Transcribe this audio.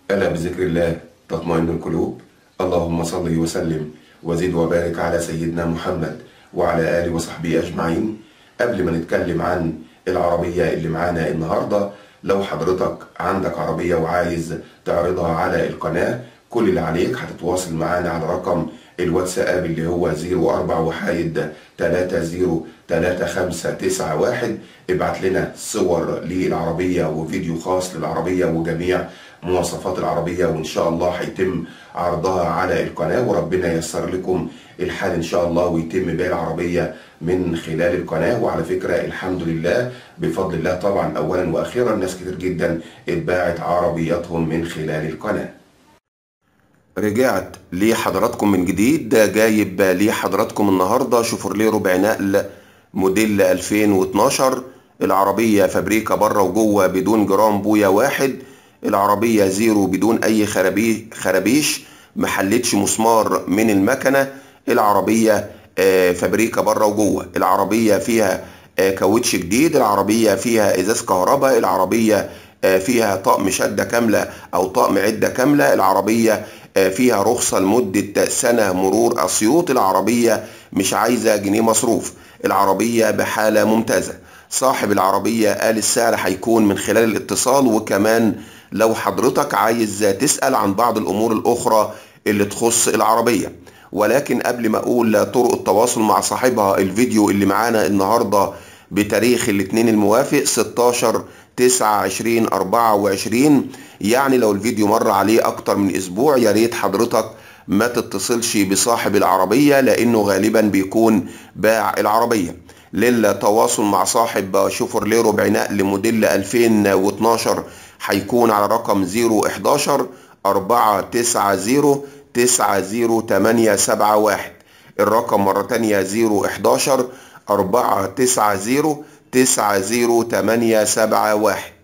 ألا بذكر الله تطمئن القلوب اللهم صل وسلم وزد وبارك على سيدنا محمد وعلى آله وصحبه أجمعين قبل ما نتكلم عن العربية اللي معانا النهاردة لو حضرتك عندك عربية وعايز تعرضها على القناة كل اللي عليك هتتواصل معانا على رقم الواتساب اللي هو 04 وحايد 303591 ابعت لنا صور للعربية وفيديو خاص للعربية وجميع مواصفات العربية وإن شاء الله هيتم عرضها على القناة وربنا ييسر لكم الحال إن شاء الله ويتم بيع العربية من خلال القناة وعلى فكرة الحمد لله بفضل الله طبعا أولا وأخيرا ناس كتير جدا اتباعت عربياتهم من خلال القناة رجعت لحضراتكم من جديد ده جايب لحضراتكم النهارده شوفرليه ربع نقل موديل 2012 العربية فابريكا بره وجوه بدون جرام بويا واحد العربية زيرو بدون أي خرابي خرابيش محلتش مسمار من المكنة العربية فابريكا بره وجوه العربية فيها كاوتش جديد العربية فيها إزاز كهرباء العربية فيها طقم شدة كاملة أو طقم عدة كاملة العربية فيها رخصة لمدة سنة مرور أسيوط العربية مش عايزة جنيه مصروف العربية بحالة ممتازة صاحب العربية قال السعر هيكون من خلال الاتصال وكمان لو حضرتك عايز تسأل عن بعض الأمور الأخرى اللي تخص العربية ولكن قبل ما أقول طرق التواصل مع صاحبها الفيديو اللي معانا النهاردة بتاريخ الاثنين الموافق 16 9 20 24 يعني لو الفيديو مر عليه اكتر من اسبوع يا ريت حضرتك ما تتصلش بصاحب العربية لانه غالبا بيكون باع العربية للتواصل مع صاحب شوفرليه ربع نقل موديل 2012 هيكون على رقم 011 490 90871 الرقم مرة تانية 011 490 90871